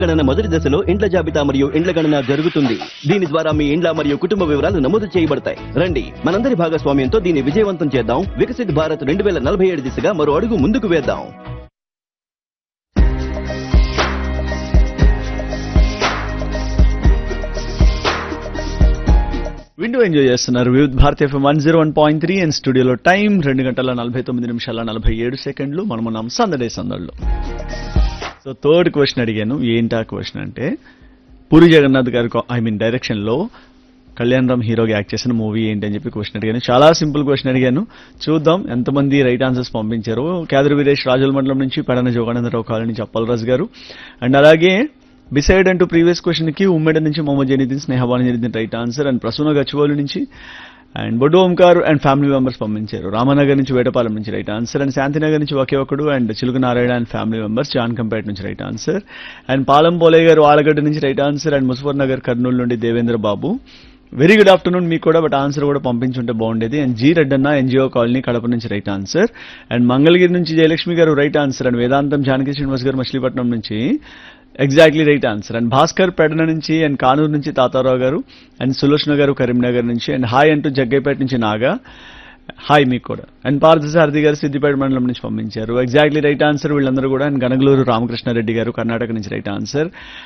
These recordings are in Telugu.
గణన మొదటి దశలో ఇండ్ల జాబితా మరియు ఇండ్ల గణన జరుగుతుంది దీని ద్వారా మీ ఇండ్ల మరియు కుటుంబ వివరాలు నమోదు చేయబడతాయి రండి మనందరి భాగస్వామ్యంతో దీన్ని విజయవంతం చేద్దాం వికసిత్ భారత్ రెండు వేల నలభై ఏడు దిశగా మరో అడుగు ముందుకు వేద్దాం విండో ఎంజాయ్ చేస్తున్నారు వివిధ Bharat FM one zero one point three and స్టూడియోలో టైం రెండు గంటల నలభై తొమ్మిది నిమిషాల నలభై ఏడు సెకండ్లు మనం ఉన్నాం సందడే సందడిలో సో థర్డ్ క్వశ్చన్ అడిగాను ఏంటా క్వశ్చన్ అంటే పూరి జగన్నాథ్ గారి ఐ మీన్ డైరెక్షన్లో కళ్యాణ్ రామ్ హీరోగా యాక్ట్ చేసిన మూవీ ఏంటి అని చెప్పి క్వశ్చన్ అడిగాను చాలా సింపుల్ క్వశ్చన్ అడిగాను చూద్దాం ఎంతమంది రైట్ ఆన్సర్స్ పంపించారు కేదర్ వీరేష్ రాజుల మండలం నుంచి పెడన జోగానందరావు కాలనీ నుంచి అప్పలరాజు గారు అండ్ అలాగే బిసైడ్ అంటూ ప్రీవియస్ క్వశ్చన్ కి ఉమ్మడి నుంచి Mohammed Janiddin Snehaban Janiddin right answer and Prasuna Gachibowli నుంచి and Boddu Omkar and family members పంపించారు రామనగర్ నుంచి వేటపాలెం నుంచి రైట్ ఆన్సర్ అండ్ శాంతినగర్ నుంచి ఒకే ఒకడు and Chiluka Narayana and family members Jankampet నుంచి రైట్ ఆన్సర్ అండ్ పాలం పోలే గారు ఆలగడ్డ నుంచి right answer and Muzaffar Nagar Kurnool నుండి Devendra Babu very good afternoon మీకు కూడా బట్ ఆన్సర్ కూడా పంపించుంటే బాగుండేది and G Reddanna NGO colony Kadapa నుంచి రైట్ ఆన్సర్ అండ్ మంగళగిరి నుంచి జయలక్ష్మి గారు రైట్ ఆన్సర్ అండ్ వేదాంతం జానకి శ్రీనివాస్ గారు మచిలీపట్నం నుంచి exactly right answer and Bhaskar Pedana నుంచి అండ్ కానూరు నుంచి తాతారావు గారు అండ్ సులోచన గారు కరీంనగర్ నుంచి అండ్ హాయ్ అంటూ జగ్గైపేట నుంచి నాగా హాయ్ మీకు కూడా అండ్ పార్థసారథి గారు సిద్దిపేట మండలం నుంచి పంపించారు ఎగ్జాక్ట్లీ రైట్ ఆన్సర్ వీళ్ళందరూ కూడా అండ్ గనగలూరు రామకృష్ణారెడ్డి గారు కర్ణాటక నుంచి రైట్ ఆన్సర్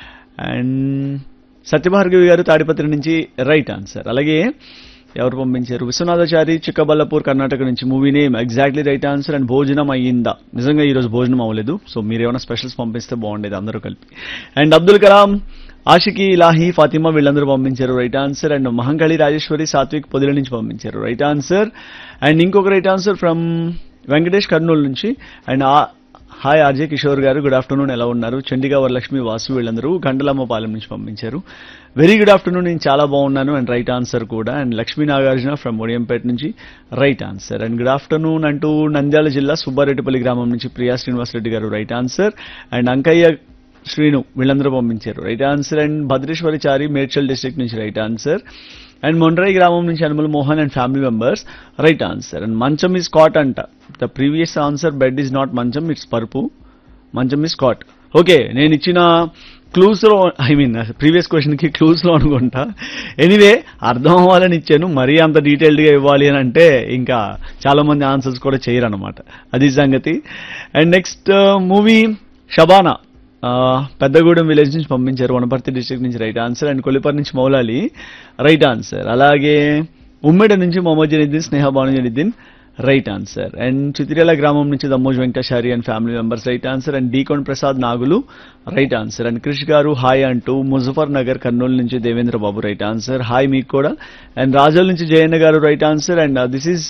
అండ్ సత్యభార్గవి గారు తాడిపత్రి నుంచి రైట్ ఆన్సర్ అలాగే ఎవరు పంపించారు విశ్వనాథాచారి చిక్కబల్లాపూర్ కర్ణాటక నుంచి movie name exactly right answer and భోజనం అయ్యిందా నిజంగా ఈ రోజు భోజనం అవ్వలేదు సో మీరు ఏమైనా స్పెషల్స్ పంపిస్తే బాగుండేది అందరూ కలిపి అండ్ అబ్దుల్ కలాం ఆషికి ఇలాహి ఫాతిమా వీళ్ళందరూ పంపించారు right answer and Mahankali Rajeshwari Satvik Podila నుంచి పంపించారు రైట్ ఆన్సర్ అండ్ ఇంకొక right answer from Venkatesh Kurnool నుంచి అండ్ హాయ్ ఆర్జే కిషోర్ గారు గుడ్ ఆఫ్టర్నూన్ ఎలా ఉన్నారు చండీగా వరలక్ష్మి వాసు వీళ్ళందరూ గంటలమ్మపాలెం నుంచి పంపించారు వెరీ గుడ్ ఆఫ్టర్నూన్ నేను చాలా బాగున్నాను అండ్ రైట్ ఆన్సర్ కూడా అండ్ లక్ష్మీ నాగార్జున ఫ్రమ్ ఒడియంపేట నుంచి right answer and good afternoon అంటూ నంద్యాల జిల్లా సుబ్బారెడ్డిపల్లి గ్రామం నుంచి ప్రియా శ్రీనివాసరెడ్డి గారు right answer and Ankaiah Srinu వీళ్ళందరూ పంపించారు right answer and Bhadreswari Chari Medchal district నుంచి రైట్ ఆన్సర్ అండ్ మొండ్రై గ్రామం నుంచి Anumal Mohan and family members right answer and మంచం ఈస్ కాట్ అంట the previous answer bed is not మంచం ఇట్స్ పరుపు మంచం ఈస్ కాట్ ఓకే నేను ఇచ్చిన క్లూస్ లో ఐ మీన్ ప్రీవియస్ క్వశ్చన్ కి క్లూస్ లో అనుకుంటా ఎనీవే అర్థం అవ్వాలని ఇచ్చాను మరీ అంత డీటెయిల్డ్ గా ఇవ్వాలి అని అంటే ఇంకా చాలా మంది ఆన్సర్స్ కూడా చేయరు అనమాట అది సంగతి అండ్ నెక్స్ట్ మూవీ షబానా ఆ, పెద్దగూడెం విలేజ్ నుంచి పంపించారు వనపర్తి డిస్ట్రిక్ట్ నుంచి రైట్ ఆన్సర్ అండ్ కొల్లిపర్ నుంచి మౌలాలి రైట్ ఆన్సర్ అలాగే ఉమ్మడి నుంచి Mohammed Janiddin Sneha Bhanu Janiddin right answer and Chitirela గ్రామం నుంచి Dammoj Venkatachari and family members right answer and డీకోన్ Prasad Nagulu right answer and Krish గారు హాయ్ అంటూ ముజఫర్ నగర్ కర్నూలు నుంచి Devendra Babu right answer hi మీకు కూడా అండ్ రాజోల్ నుంచి జయన్న గారు right answer and this is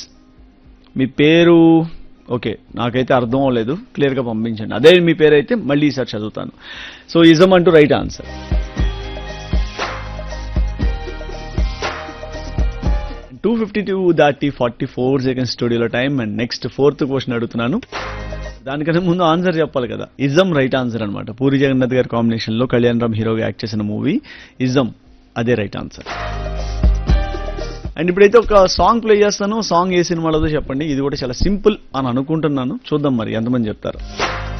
మీ పేరు ఓకే నాకైతే అర్థం అవ్వలేదు క్లియర్గా పంపించండి అదే మీ పేరు అయితే మళ్ళీ ఈసారి చదువుతాను సో ఇజం అంటూ right answer two fifty two దాటి ఫార్టీ ఫోర్ సెకండ్స్ స్టూడియోలో time and next fourth question అడుగుతున్నాను దానికన్నా ముందు ఆన్సర్ చెప్పాలి కదా ఇజం రైట్ ఆన్సర్ అనమాట పూరి జగన్నాథ్ గారి కాంబినేషన్ లో కళ్యాణ్ రామ్ హీరోగా యాక్ట్ చేసిన మూవీ ఇజం అదే రైట్ ఆన్సర్ అండ్ ఇప్పుడైతే ఒక సాంగ్ ప్లే చేస్తాను సాంగ్ ఏ సినిమాలో చెప్పండి ఇది కూడా చాలా సింపుల్ అని అనుకుంటున్నాను చూద్దాం మరి ఎంతమంది చెప్తారు